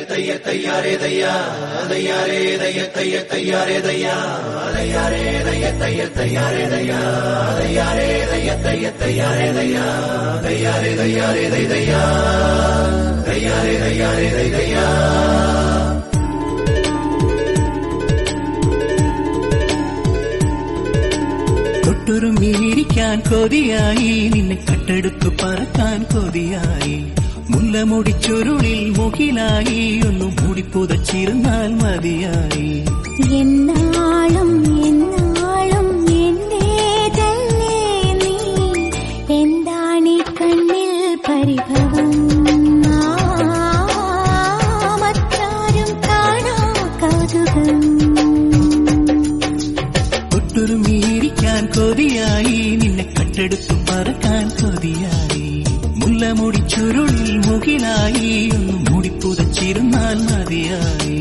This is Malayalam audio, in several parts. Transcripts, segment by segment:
തയ്യ തയ്യാറേ തയ്യാ തയ്യാറേ തയ്യ തയ്യ തയ്യാറേ തയ്യാ തയ്യാറേ തയ്യ തയ്യ തയ്യാറേ തയ്യാ തയ്യാറേ തയ്യ തയ്യ തയ്യാറേ തയ്യാ തയ്യാറേ തയ്യാറേ തൈ തയ്യാ തയ്യാറേ തയ്യാറേ തൈ തയ്യാ തൊട്ടുറുമ്മിയിരിക്കാൻ കൊതിയായി നിന്നെ കട്ടെടുത്തു പറക്കാൻ കൊതിയായി മുല്ലമുടി ചുരുളിൽ മുകിലായി ഒന്ന് മൂടിപ്പുതച്ചിരുന്നാൽ മതിയായി എന്നാളും എന്നാളും എന്റേതല്ലേ നീ എന്താണീ കണ്ണിൽ പരിഭവം ആ, മറ്റാരും കാണാ കൗതുകം തൊട്ടുറുമ്മിയിരിക്കാൻ കൊതിയായി നിന്നെ കട്ടെടുത്തു പറക്കാൻ കൊതിയായി മുല്ലമുടി ചുരുളിൽ മുകിലായി ഒന്ന് മൂടിപ്പുതച്ചിരുന്നാൽ മതിയായി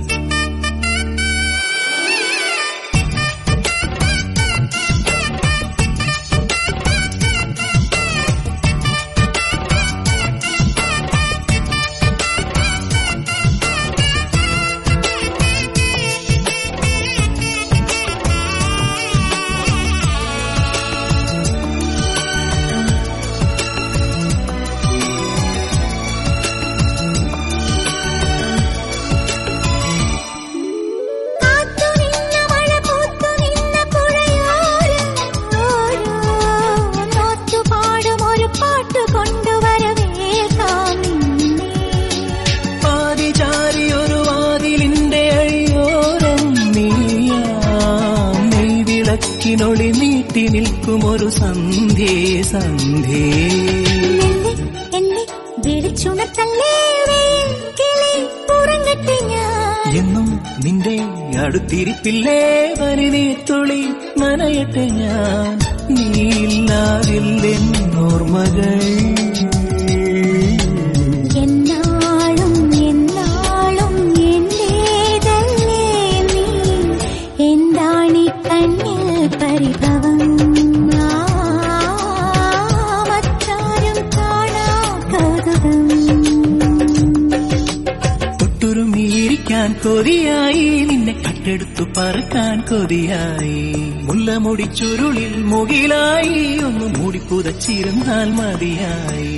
കാത്തു നിന്ന മഴ പൂത്തു നിന്ന പുഴയോരം ഓരോ നോറ്റു പാടും ഒരു പാട്ട് കൊണ്ടുവരവേൽക്കാം നിന്നെ. പാതിചാരി ഒരു വാതിലിന്റെ അഴിയോരം നീയാം നെയ്വിളക്കിനൊളി നീട്ടി നിൽക്കും ഒരു സന്ധ്യേ സന്ധ്യേ മെല്ലെ എന്നെ വിളിച്ചുണർത്തല്ലേ വെയിൽ കിളി ഉറങ്ങട്ടെ ഞാൻ എന്നും നിന്റെ അടുത്തിരിപ്പില്ലേ വനിനീത്തുളി നനയട്ടെ ഞാൻ നീയില്ലാതില്ലെന്നോർമകൾ എന്നാളും എന്നാളും എന്റേതല്ലേ നീ എന്താണീ കണ്ണിൽ പരിഭവം ആ, മറ്റാരും കാണാ കൗതുകം തൊട്ടുറുമിയിരിക്കാൻ കൊതിയായി നിന്നെ കട്ടെടുത്തു പറക്കാൻ കൊതിയായി മുല്ലമുടി ചുരുളിൽ മുകിലായി ഒന്ന് മൂടിപ്പുതച്ചിരുന്നാൽ മതിയായി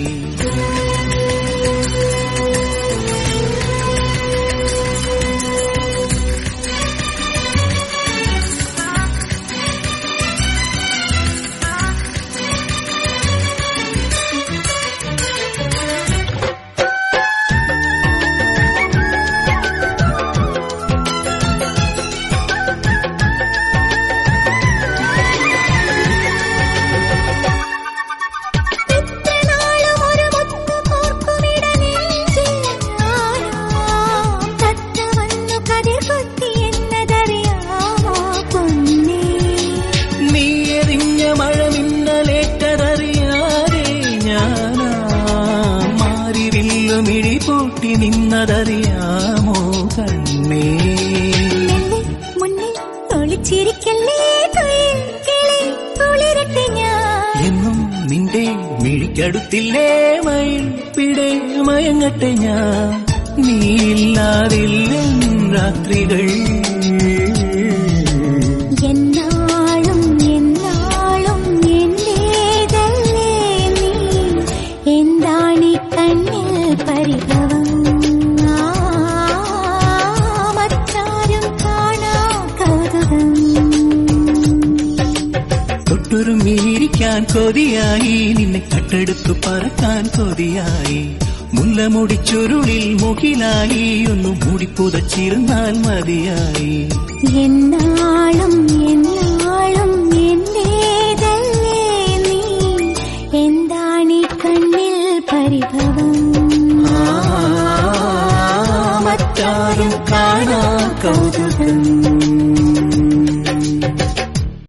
എത്രനാളും ഒരു മുത്തു കോർക്കുമിട നെഞ്ചിൽ ആരാം തത്ത വന്നു കതിർ കൊത്തി എന്നതറിയാമോ പൊന്നേ നീ എറിഞ്ഞ മഴ മിന്നലേറ്റതറിയാതെ ഞാനാ മാറി വില്ലുമിഴി പൂട്ടി നിന്നതറിയാമോ കണ്ണേ മെല്ലെ മുന്നിൽ ഒളിച്ചിരിക്കല്ലേ തൊഴിൽ കിളി കുളിരട്ടെ ഞാൻ എന്നും നിന്റെ മിഴിക്കടുത്തില്ലേ മയിൽ പിടെ മയങ്ങട്ടെ ഞാൻ നീയില്ലാതില്ല രാത്രികൾ എന്നാളും എന്നാളും എന്റേതല്ലേ നീ എന്താണീ കണ്ണിൽ പരിഭവം ആ, മറ്റാരും കാണാ കൗതുകം തൊട്ടുറുമ്മിയിരിക്കാൻ കൊതിയായി നിന്നെ കട്ടെടുത്തു പറക്കാൻ കൊതിയായി മുല്ലമുടി ചുരുളിൽ മുകിലായി ഒന്ന് മൂടിപ്പുതച്ചിരുന്നാൽ മതിയായി എന്നാളും എന്നാളും എന്റേതല്ലേ നീ എന്താണീ കണ്ണിൽ പരിഭവം ആ, മറ്റാരും കാണാ കൗതുകം